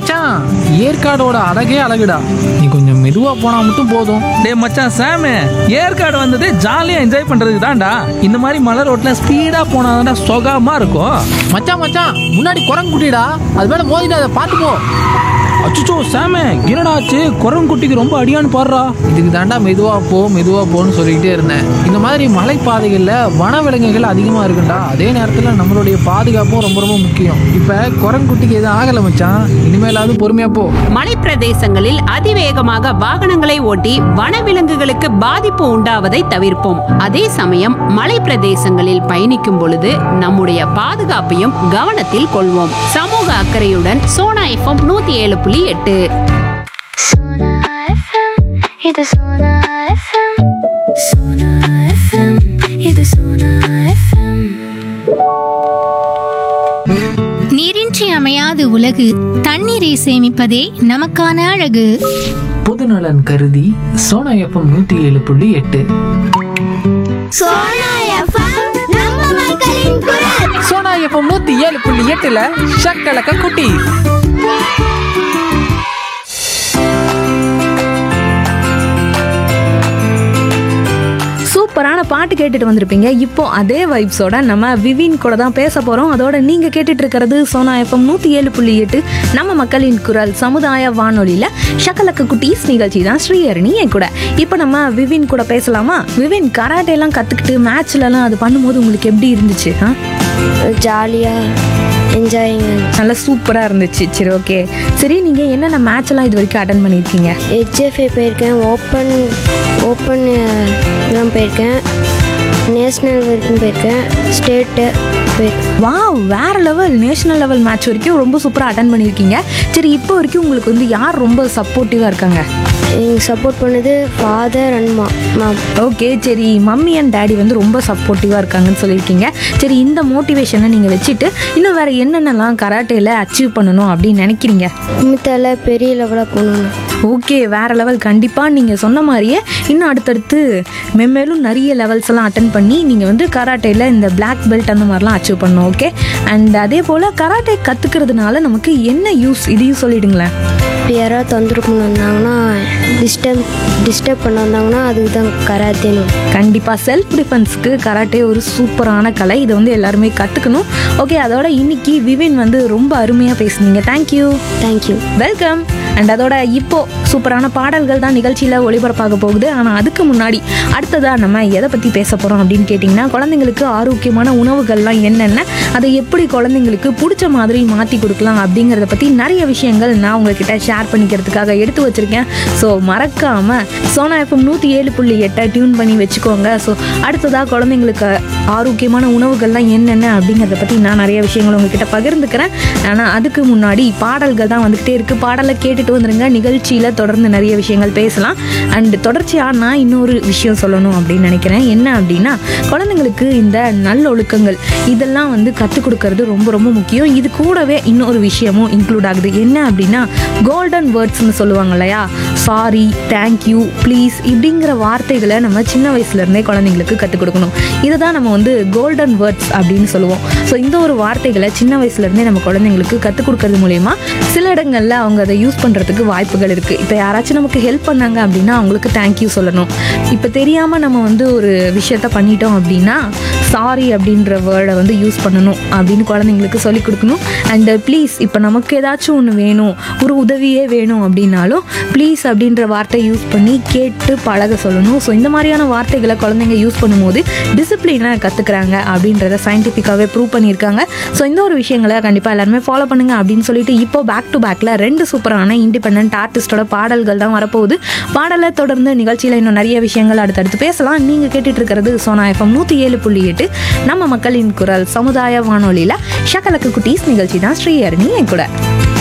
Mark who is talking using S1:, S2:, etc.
S1: மச்சான் ஏற்காடோட அழகே அழகுடா நீ கொஞ்சம் மெதுவா போனா மட்டும் போதும்
S2: டேய் மச்சான் சாமு ஏற்காடு வந்தது ஜாலியா என்ஜாய் பண்றதுக்கு தான்டா இந்த மாதிரி மலை ரோட்ல ஸ்பீடா போனாதான்டா சுகமா இருக்கும்
S1: மச்சான் மச்சான் முன்னாடி குரங்கு குட்டிடா அது மேல மோதிட்டு அதை பார்த்து போ
S2: அச்சுச்சோ சாமு என்னடா ஆச்சு குரங்குட்டிக்கு ரொம்ப அடியான்னு பாடுறா
S1: இதுக்கு தாண்டா மெதுவா போ மெதுவா போன்னு சொல்லிக்கிட்டே இருந்தேன் இந்த மாதிரி மலைப்பாதைகள்ல வனவிலங்குகள் அதிகமா இருக்குண்டா அதே நேரத்துல நம்மளுடைய பாதுகாப்பும் ரொம்ப ரொம்ப முக்கியம் இப்ப குரங்குட்டிக்கு எதுவும் ஆகல மச்சான் இனிமேலாவது பொறுமையா போ
S3: மலைப்பிரதேசங்களில் அதிவேகமாக வாகனங்களை ஓட்டி வனவிலங்குகளுக்கு பாதிப்பு உண்டாவதை தவிர்ப்போம் அதே சமயம் மலைப்பிரதேசங்களில் பயணிக்கும் பொழுது நம்முடைய பாதுகாப்பையும் கவனத்தில் கொள்வோம் சமூக அக்கறையுடன் சோனா எஃப்எம் நூத்தி ஏழு புள்ளி எட்டு
S4: Sona FM, இது Sona FM. Sona FM, இது Sona FM.
S5: நீரின்றி அமையாது உலகு தண்ணீரை சேமிப்பதே நமக்கான அழகு
S1: பொதுநலன் கருதி சோனா எஃப்எம் நூத்தி ஏழு புள்ளி எட்டு
S4: Sona FM, நம்ம மக்களின் குரல்.
S1: சோனா எஃப்எம் நூத்தி ஏழு புள்ளி எட்டுல ஷக்கலக்க குட்டி
S6: சூப்பரான பாட்டு கேட்டுட்டு வந்திருப்பீங்க இப்போ அதே வைப்ஸோட நம்ம விவின் கூட தான் பேச போகிறோம் அதோட நீங்கள் கேட்டுட்டு இருக்கிறது சோனா எஃப்எம் நூற்றி ஏழு புள்ளி எட்டு நம்ம மக்களின் குரல் சமுதாய வானொலியில் ஷக்கலக்க குட்டீஸ் நிகழ்ச்சி தான் ஸ்ரீஹரணி என் கூட இப்போ நம்ம விவின் கூட பேசலாமா விவின் கராட்டேலாம் கற்றுக்கிட்டு மேட்ச்லலாம் அது பண்ணும்போது உங்களுக்கு எப்படி இருந்துச்சு ஆ
S7: ஜாலியாக என்ஜாயிங்க
S6: நல்லா சூப்பராக இருந்துச்சு சரி ஓகே சரி நீங்கள் என்னென்ன மேட்ச்லாம் இது வரைக்கும் அட்டன் பண்ணியிருக்கீங்க
S7: ஹெச்எஃப்ஐ போயிருக்கேன் ஓப்பன் ஓப்பன் எல்லாம் போயிருக்கேன் நேஷ்னல் வரைக்கும் போயிருக்கேன் ஸ்டேட்டு போயிருக்கேன்
S6: வாவ் வேற லெவல் நேஷனல் லெவல் மேட்ச் வரைக்கும் ரொம்ப சூப்பராக அட்டன் பண்ணியிருக்கீங்க சரி இப்போ வரைக்கும் உங்களுக்கு வந்து யார் ரொம்ப சப்போர்ட்டிவாக இருக்காங்க
S7: எனக்கு சப்போர்ட் பண்ணது father and ma mom
S6: okay சரி மம்மி அண்ட் டேடி வந்து ரொம்ப சப்போர்ட்டிவாக இருக்காங்கன்னு சொல்லியிருக்கீங்க சரி இந்த மோட்டிவேஷனை நீங்கள் வச்சுட்டு இன்னும் வேறு என்னென்னலாம் கராட்டேல அச்சீவ் பண்ணணும் அப்படின்னு நினைக்கிறீங்க
S7: குமித்தால பெரிய லெவலாக போகணும்
S6: ஓகே வேற லெவல் கண்டிப்பாக நீங்கள் சொன்ன மாதிரியே இன்னும் அடுத்தடுத்து மென்மேலும் நிறைய லெவல்ஸ் எல்லாம் அட்டன் பண்ணி நீங்கள் வந்து கராட்டேல இந்த பிளாக் பெல்ட் அந்த மாதிரிலாம் அச்சீவ் பண்ணணும் ஓகே அண்ட் அதே போல் கராட்டே கற்றுக்கிறதுனால நமக்கு என்ன யூஸ் இதையும் சொல்லிடுங்களேன்
S7: இப்போ யாராவது தொந்தரவு பண்ண வந்தாங்கன்னா டிஸ்டர்ப் டிஸ்டர்ப் பண்ண வந்தாங்கன்னா அதுக்கு தான் கராத்தேன்னு
S6: கண்டிப்பாக செல்ஃப் டிஃபென்ஸ்க்கு கராட்டே ஒரு சூப்பரான கலை இதை வந்து எல்லாருமே கற்றுக்கணும் ஓகே அதோட இன்னைக்கு விவின் வந்து ரொம்ப அருமையாக பேசுனீங்க தேங்க்யூ
S7: தேங்க்யூ
S6: வெல்கம் அண்ட் அதோட இப்போ சூப்பரான பாடல்கள் தான் நிகழ்ச்சியில் ஒளிபரப்பாக போகுது ஆனால் அதுக்கு முன்னாடி அடுத்ததாக நம்ம எதை பற்றி பேச போகிறோம் அப்படின்னு கேட்டிங்கன்னா குழந்தைங்களுக்கு ஆரோக்கியமான உணவுகள்லாம் என்னென்ன அதை எப்படி குழந்தைங்களுக்கு பிடிச்ச மாதிரி மாற்றி கொடுக்கலாம் அப்படிங்கிறத பற்றி நிறைய விஷயங்கள் நான் உங்ககிட்ட ஷேர் பண்ணிக்கிறதுக்காக எடுத்து வச்சுருக்கேன் ஸோ மறக்காமல் சோனா எஃப்எம் நூற்றி ஏழு புள்ளி எட்டை டியூன் பண்ணி வச்சுக்கோங்க ஸோ அடுத்ததாக குழந்தைங்களுக்கு ஆரோக்கியமான உணவுகள்லாம் என்னென்ன அப்படிங்கிறத பற்றி நான் நிறைய விஷயங்கள் உங்ககிட்ட பகிர்ந்துக்கிறேன் ஆனால் அதுக்கு முன்னாடி பாடல்கள் தான் வந்துக்கிட்டே இருக்குது பாடலை கேட்டுட்டு வந்துருங்க நிகழ்ச்சியில் தொடர்ந்து நிறைய விஷயங்கள் பேசலாம் அண்ட் தொடர்ச்சியாக நான் இன்னொரு விஷயம் சொல்லணும் அப்படின்னு நினைக்கிறேன் என்ன அப்படின்னா குழந்தைங்களுக்கு இந்த நல்லொழுக்கங்கள் இதெல்லாம் வந்து கற்றுக் கொடுக்கறது ரொம்ப ரொம்ப முக்கியம் இது கூடவே இன்னொரு விஷயமும் இன்க்ளூட் ஆகுது என்ன அப்படின்னா கோல்டன் வேர்ட்ஸ்னு சொல்லுவாங்க இல்லையா சாரி தேங்க்யூ ப்ளீஸ் இப்படிங்கிற வார்த்தைகளை நம்ம சின்ன வயசுலேருந்தே குழந்தைங்களுக்கு கற்றுக் கொடுக்கணும் இதை தான் நம்ம வந்து கோல்டன் வேர்ட்ஸ் அப்படின்னு சொல்லுவோம் ஸோ இந்த ஒரு வார்த்தைகளை சின்ன வயசுலேருந்தே நம்ம குழந்தைங்களுக்கு கற்றுக் கொடுக்கறது மூலயமா சில இடங்களில் அவங்க அதை யூஸ் பண்ணுறதுக்கு வாய்ப்புகள் இருக்குது இப்போ யாராச்சும் நமக்கு ஹெல்ப் பண்ணாங்க அப்படின்னா அவங்களுக்கு தேங்க்யூ சொல்லணும் இப்போ தெரியாமல் நம்ம வந்து ஒரு விஷயத்த பண்ணிட்டோம் அப்படின்னா சாரி அப்படின்ற வேர்டை வந்து யூஸ் பண்ணணும் அப்படின்னு குழந்தைங்களுக்கு சொல்லிக் கொடுக்கணும் அண்டு ப்ளீஸ் இப்போ நமக்கு ஏதாச்சும் ஒன்று வேணும் ஒரு உதவியே வேணும் அப்படின்னாலும் ப்ளீஸ் அப்படின்ற வார்த்தை யூஸ் பண்ணி கேட்டு பழக சொல்லணும் ஸோ இந்த மாதிரியான வார்த்தைகளை குழந்தைங்க யூஸ் பண்ணும்போது டிசிப்ளினை கற்றுக்குறாங்க அப்படின்றத சயின்டிஃபிக்காகவே ப்ரூவ் பண்ணியிருக்காங்க ஸோ இந்த ஒரு விஷயங்களை கண்டிப்பாக எல்லாருமே ஃபாலோ பண்ணுங்க அப்படின்னு சொல்லிட்டு இப்போ பேக் டு பேக்கில் ரெண்டு சூப்பரான இண்டிபெண்ட் ஆர்டிஸ்டோட பாடல்கள் தான் வரப்போகுது பாடலை தொடர்ந்து நிகழ்ச்சியில் இன்னும் நிறைய விஷயங்கள் அடுத்தடுத்து பேசலாம் நீங்கள் கேட்டுட்டு இருக்கிறது சோனா எஃப்எம் நூற்றி ஏழு புள்ளி எட்டு நம்ம மக்களின் குரல் சமுதாய வானொலியில் ஷக்கலக்கு குட்டீஸ் நிகழ்ச்சி தான் ஸ்ரீஹரணி என் கூட